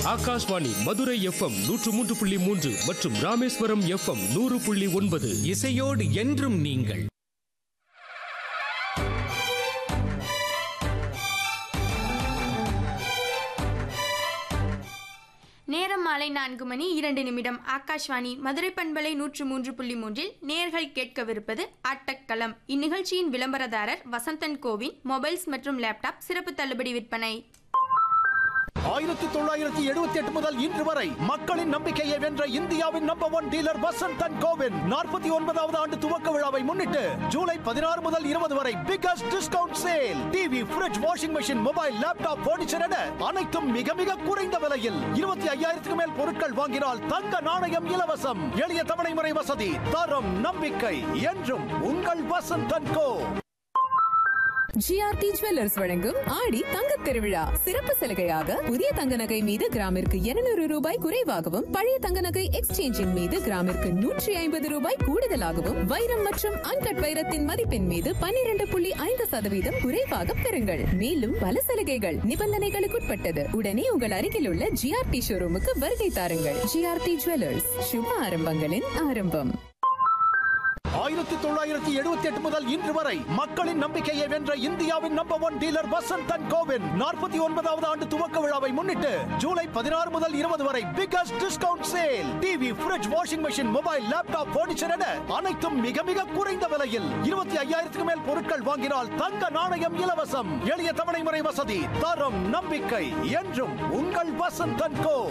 Akashvani Madurai FM நூற்று மூன்று புள்ளி மூன்று மற்றும் ராமேஸ்வரம் எஃப்எம் நூறு புள்ளி ஒன்பது இசையோடு என்றும் நீங்கள் நேரம் மாலை நான்கு மணி இரண்டு நிமிடம் ஆகாஷ்வாணி மதுரை பண்பலை நூற்று மூன்று புள்ளி மூன்றில் நேர்கள் கேட்கவிருப்பது ஆட்டக்களம் இந்நிகழ்ச்சியின் விளம்பரதாரர் வசந்தன் கோவின் மொபைல்ஸ் மற்றும் லேப்டாப் சிறப்பு தள்ளுபடி விற்பனை ஆயிரத்தி தொள்ளாயிரத்தி எழுபத்தி எட்டு முதல் இன்று வரை மக்களின் நம்பிக்கையை வென்ற இந்தியாவின் number one dealer Vasanth and கோவின் நாற்பத்தி ஒன்பதாவது ஆண்டு துவக்க விழாவை முன்னிட்டு ஜூலை பதினாறு முதல் இருபது வரை biggest discount sale TV fridge washing machine mobile laptop furniture என அனைத்தும் மிக மிக குறைந்த விலையில் இருபத்தி ஐயாயிரத்துக்கு மேல் பொருட்கள் வாங்கினால் தங்க நாணயம் இலவசம் எளிய தவணை முறை வசதி தரம் நம்பிக்கை என்றும் உங்கள் Vasanth and Co GRT jewellers வழங்கும் ஆடி தங்க திருவிழா சிறப்பு சலுகையாக புதிய தங்க நகை மீது கிராமிற்கு இருநூறு ரூபாய் குறைவாகவும் பழைய தங்க நகை எக்ஸ்சேஞ்சின் மீது கிராமிற்கு நூற்றி ஐம்பது ரூபாய் கூடுதலாகவும் வைரம் மற்றும் அன்கட் வைரத்தின் மதிப்பின் மீது பன்னிரண்டு புள்ளி ஐந்து சதவீதம் குறைவாக பெறுங்கள் மேலும் பல சலுகைகள் நிபந்தனைகளுக்குட்பட்டது உடனே உங்கள் அருகில் உள்ள ஜிஆர்டி ஷோரூமுக்கு வருகை தாருங்கள் ஜிஆர்டி ஜுவல்லர்ஸ் சுப ஆரம்பங்களின் ஆரம்பம் ஆயிரத்தி தொள்ளாயிரத்தி எழுபத்தி எட்டு முதல் இன்று வரை மக்களின் நம்பிக்கையை வென்ற இந்தியாவின் number one dealer Vasanth and கோவின் நாற்பத்தி ஒன்பதாவது ஆண்டு துவக்க விழாவை முன்னிட்டு ஜூலை பதினாறு முதல் இருபது வரை biggest discount sale TV fridge washing machine mobile laptop furniture என அனைத்தும் மிக மிக குறைந்த விலையில் இருபத்தி ஐயாயிரத்துக்கு மேல் பொருட்கள் வாங்கினால் தங்க நாணயம் இலவசம் எளிய தவணை முறை வசதி தரம் நம்பிக்கை என்றும் உங்கள் வசந்த் அண்ட் கோ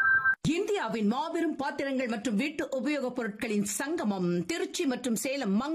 இந்தியாவின் மாபெரும் பாத்திரங்கள் மற்றும் வீட்டு உபயோகப் பொருட்களின் சங்கமம் திருச்சி மற்றும் சேலம்